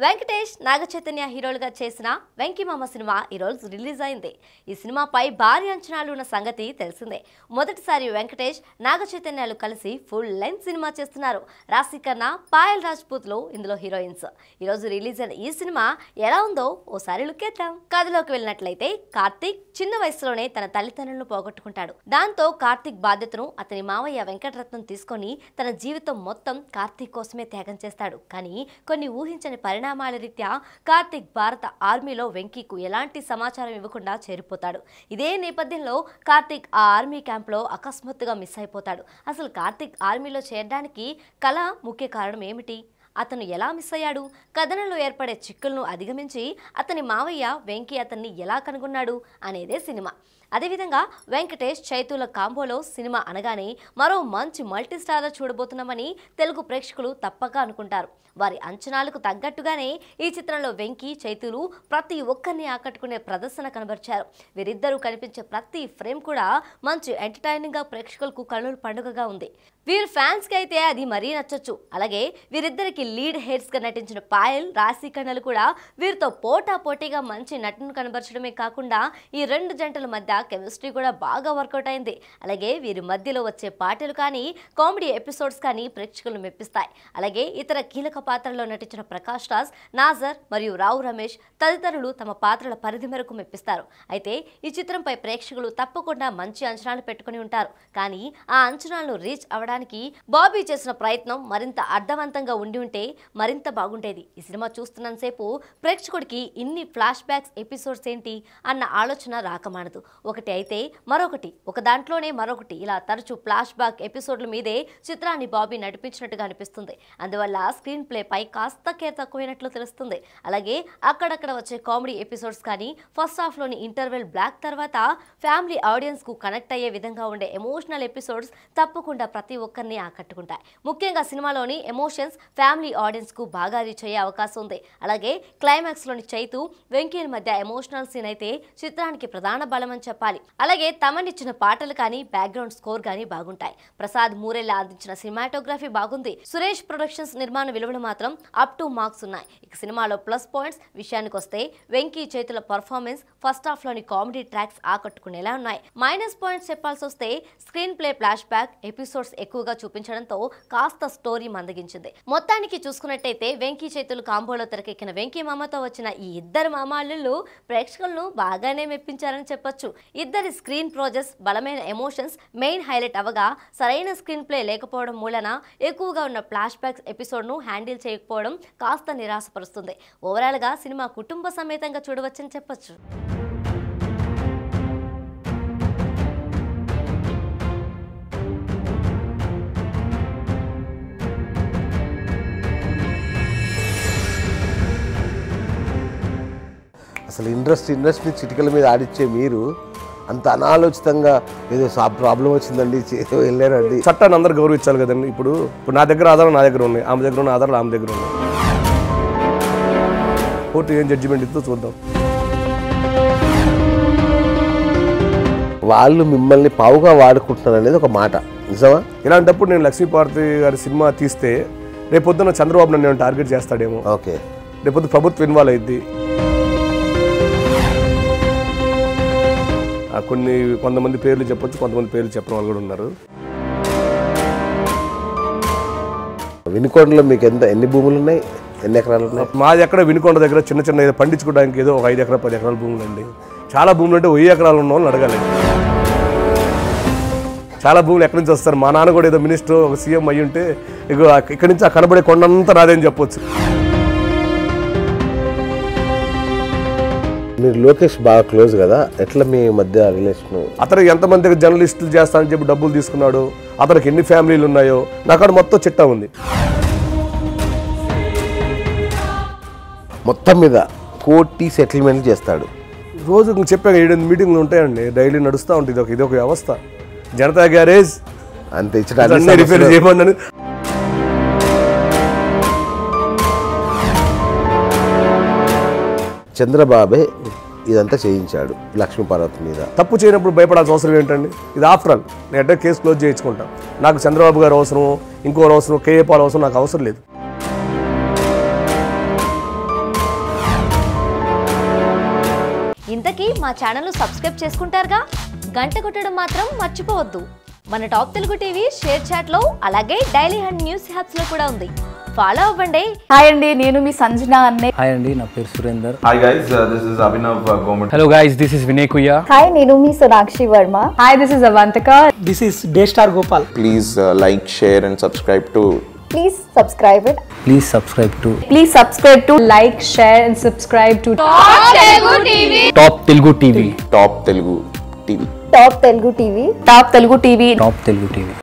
వెంకటేష్ నాగ చైతన్య హీరోలుగా చేసిన వెంకిమామ సినిమా ఈరోజు రిలీజ్ అయింది ఈ సినిమాపై భారీ అంచనాలు ఉన్న సంగతి తెలిసిందే మొదటిసారి వెంకటేష్ నాగ చైతన్యాలు కలిసి ఫుల్ లెంత్ సినిమా చేస్తున్నారు రాశికన్నా పాయల్ రాజ్పూత్లు ఇందులో హీరోయిన్స్ ఈరోజు రిలీజ్ అయిన ఈ సినిమా ఎలా ఉందో ఓసారి లుక్కేద్దాం కథలోకి వెళ్ళినట్లయితే కార్తీక్ చిన్న వయసులోనే తన తల్లిదండ్రులను పోగొట్టుకుంటాడు దాంతో కార్తీక్ బాధ్యతను అతని మావయ్య వెంకటరత్నం తీసుకొని తన జీవితం మొత్తం కార్తీక్ కోసమే త్యాగం చేస్తాడు కానీ కొన్ని ఊహించని పరిణామాల రీత్యా కార్తీక్ భారత ఆర్మీలో వెంకీకు ఎలాంటి సమాచారం ఇవ్వకుండా చేరిపోతాడు ఇదే నేపథ్యంలో కార్తీక్ ఆ ఆర్మీ క్యాంప్లో అకస్మాత్తుగా మిస్ అయిపోతాడు అసలు కార్తీక్ ఆర్మీలో చేరడానికి కళ ముఖ్య కారణం ఏమిటి అతను ఎలా మిస్ అయ్యాడు కథనంలో ఏర్పడే చిక్కులను అధిగమించి అతని మావయ్య వెంకీ అతన్ని ఎలా కనుగొన్నాడు అనేదే సినిమా అదేవిధంగా వెంకటేష్ చైతుల కాంబోలో సినిమా అనగానే మరో మంచి మల్టీ స్టారర్ చూడబోతున్నామని తెలుగు ప్రేక్షకులు తప్పక అనుకుంటారు వారి అంచనాలకు తగ్గట్టుగానే ఈ చిత్రంలో వెంకీ చైతులు ప్రతి ఒక్కరిని ఆకట్టుకునే ప్రదర్శన కనబరిచారు వీరిద్దరూ కనిపించే ప్రతి ఫ్రేమ్ కూడా మంచి ఎంటర్టైనింగ్గా ప్రేక్షకులకు కన్నుల పండుగగా ఉంది వీరి ఫ్యాన్స్కి అయితే అది మరీ నచ్చొచ్చు అలాగే వీరిద్దరికి లీడ్ హెడ్స్గా నటించిన పాయల్ రాశి కన్నలు కూడా వీరితో పోటా పోటీగా మంచి నటన కనబరచడమే కాకుండా ఈ రెండు జంటల మధ్య కెమిస్ట్రీ కూడా బాగా వర్కౌట్ అయింది అలాగే వీరి మధ్యలో వచ్చే పాటలు కానీ కామెడీ ఎపిసోడ్స్ కానీ ప్రేక్షకులను మెప్పిస్తాయి అలాగే ఇతర కీలక పాత్రల్లో నటించిన ప్రకాష్ రాజ్ నాజర్ మరియు రావు రమేష్ తదితరులు తమ పాత్రల పరిధి మేరకు మెప్పిస్తారు అయితే ఈ చిత్రంపై ప్రేక్షకులు తప్పకుండా మంచి అంచనాలు పెట్టుకుని ఉంటారు కానీ ఆ అంచనాలను రీచ్ అవడానికి బాబీ చేసిన ప్రయత్నం మరింత అర్థవంతంగా ఉండి ఉంటే మరింత బాగుండేది ఈ సినిమా చూస్తున్నంతసేపు ప్రేక్షకుడికి ఇన్ని ఫ్లాష్ బ్యాక్స్ ఎపిసోడ్స్ ఏంటి అన్న ఆలోచన రాకమానదు ఒకటి అయితే మరొకటి ఒక దాంట్లోనే మరొకటి ఇలా తరచూ ఫ్లాష్ బ్యాక్ ఎపిసోడ్ల మీదే చిత్రాన్ని బాబీ నడిపించినట్టుగా అనిపిస్తుంది అందువల్ల స్క్రీన్ ప్లే పై కాస్త కేర్ తక్కువైనట్లు తెలుస్తుంది అలాగే అక్కడక్కడ వచ్చే కామెడీ ఎపిసోడ్స్ కానీ ఫస్ట్ హాఫ్లోని ఇంటర్వెల్ బ్లాక్ తర్వాత ఫ్యామిలీ ఆడియన్స్కు కనెక్ట్ అయ్యే విధంగా ఉండే ఎమోషనల్ ఎపిసోడ్స్ తప్పకుండా ప్రతి ఒక్కరిని ఆకట్టుకుంటాయి ముఖ్యంగా సినిమాలోని ఎమోషన్స్ ఫ్యామిలీ ఆడియన్స్కు బాగా రీచ్ అయ్యే అవకాశం ఉంది అలాగే క్లైమాక్స్లోని చైతు వెంకయ్య మధ్య ఎమోషనల్ సీన్ అయితే చిత్రానికి ప్రధాన బలమని చెప్పాలి అలాగే తమనిచ్చిన పాటలు కానీ బ్యాక్గ్రౌండ్ స్కోర్ కానీ బాగుంటాయి ప్రసాద్ మూరెల్లా అందించిన సినిమాటోగ్రఫీ బాగుంది సురేష్ ప్రొడక్షన్స్ నిర్మాణ విలువలు మాత్రం అప్ టు మార్క్స్ ఉన్నాయి ఇక సినిమాలో ప్లస్ పాయింట్స్ విషయానికి వస్తే వెంకీ చేతుల పర్ఫార్మెన్స్ ఫస్ట్ హాఫ్ లోని కామెడీ ట్రాక్స్ ఆకట్టుకునేలా ఉన్నాయి మైనస్ పాయింట్స్ చెప్పాల్సి వస్తే screenplay flashback episodes ఎక్కువగా చూపించడంతో కాస్త స్టోరీ మందగించింది మొత్తానికి చూసుకున్నట్టయితే వెంకీ చేతులు కాంబోలో తెరకెక్కిన వెంకీ మామతో వచ్చిన ఈ ఇద్దరు మామాళ్ళు ప్రేక్షకులను బాగానే మెప్పించారని చెప్పొచ్చు ఇద్దరి స్క్రీన్ ప్రోజెస్ బలమైన ఎమోషన్స్ మెయిన్ హైలైట్ అవగా సరైన స్క్రీన్ ప్లే లేకపోవడం మూలన ఎక్కువగా ఉన్న ఫ్లాష్ బ్యాక్స్ ఎపిసోడ్ను హ్యాండిల్ చేయకపోవడం కాస్త నిరాశపరుస్తుంది ఓవరాల్గా సినిమా కుటుంబ సమేతంగా చూడవచ్చని చెప్పొచ్చు అసలు ఇంట్రెస్ట్ ఇండస్ట్రీ చిటికల మీద ఆడిచ్చే మీరు అంత అనాలోచితంగా ఏదో సా ప్రాబ్లం వచ్చిందండి చే- వెళ్ళారండి చట్టాన్ని అందరూ గౌరవించాలి కదండి ఇప్పుడు ఇప్పుడు నా దగ్గర ఆధారం నా దగ్గర ఉన్నాయి ఆమె దగ్గర ఉన్న ఆధారాలు ఆమె దగ్గర ఉన్నాయి కోర్టు ఏం జడ్జిమెంట్ ఇస్తుందో చూద్దాం వాళ్ళు మిమ్మల్ని పావుగా వాడుకుంటున్నారు అనేది ఒక మాట నిజమా ఇలాంటప్పుడు నేను లక్ష్మీపార్వతి గారి సినిమా తీస్తే రేపొద్దున చంద్రబాబు నన్ను నేను టార్గెట్ చేస్తాడేమో ఓకే రేపొద్దు ప్రభుత్వం ఇన్వాల్వ్ అయింది కొన్ని కొంతమంది పేర్లు చెప్పొచ్చు కొంతమంది పేర్లు చెప్పిన వాళ్ళు కూడా ఉన్నారు వినుకొండలో మీకు ఎంత ఎన్ని భూములు ఉన్నాయి ఎన్ని ఎకరాలు ఉన్నాయి మాది ఎక్కడ వినుకొండ దగ్గర చిన్న చిన్న ఏదో పండించుకోవడానికి ఏదో ఒక ఐదు ఎకరాలు పది ఎకరాల భూములు అండి చాలా భూములు అంటే వెయ్యి ఎకరాలు ఉన్న వాళ్ళని అడగాలి చాలా భూములు ఎక్కడి నుంచి వస్తారు మా నాన్న కూడా ఏదో మినిస్టర్ ఒక సీఎం అయ్యి ఉంటే ఇగో ఇక్కడి నుంచి ఆ కనబడే కొండంతా రాదని చెప్పొచ్చు మీరు లోకేష్ బాగా క్లోజ్ కదా ఎట్లా మీ మధ్య రిలేషన్ అతను ఎంతమంది దగ్గర జర్నలిస్టులు చేస్తానని చెప్పి డబ్బులు తీసుకున్నాడు అతనికి ఎన్ని ఫ్యామిలీలు ఉన్నాయో నాకు అక్కడ మొత్తం చిట్టా ఉంది మొత్తం మీద కోటి సెటిల్మెంట్ చేస్తాడు రోజు ఇంక చెప్పాను ఏడెనిమిది మీటింగ్లు ఉంటాయండి డైలీ నడుస్తూ ఉంటుంది ఇది ఒక ఇది ఒక వ్యవస్థ జనతా గ్యారేజ్ అంత ఇచ్చడానికి అన్ని రిపేర్ చేయమన్నాను చంద్రబాబే ఇదంతా చేయించాడు లక్ష్మీ పార్వతి మీద తప్పు చేయనప్పుడు భయపడాల్సిన అవసరం ఏంటండి ఇది ఆఫ్టర్ ఆల్ నేను అంటే కేసు క్లోజ్ చేయించుకుంటాను నాకు చంద్రబాబు గారు అవసరం ఇంకోరు అవసరం కేఏ పాల్ అవసరం నాకు అవసరం లేదు మా ఛానల్ను సబ్స్క్రైబ్ చేసుకుంటారుగా గంట కొట్టడం మాత్రం మర్చిపోవద్దు మన టాప్ తెలుగు టీవీ షేర్ చాట్లో అలాగే డైలీ హండ్ న్యూస్ హ్యాప్స్లో కూడా ఉంది ఫాలో అవ్వండి హాయ్ అండి నేను మీ సంజన అన్నే హాయ్ అండి నా పేరు Surender Hi guys, uh, this is Abhinav uh, Gomet. Hello guys this is Vinay కుయ్య హాయ్ నేను మీ Sonakshi Varma hi this is Avantika This is Daystar Gopal. please uh, like, share, and subscribe to please subscribe it please subscribe to please subscribe to like share and subscribe to top Telugu TV Top Telugu TV. Top Telugu TV top Telugu TV top Telugu TV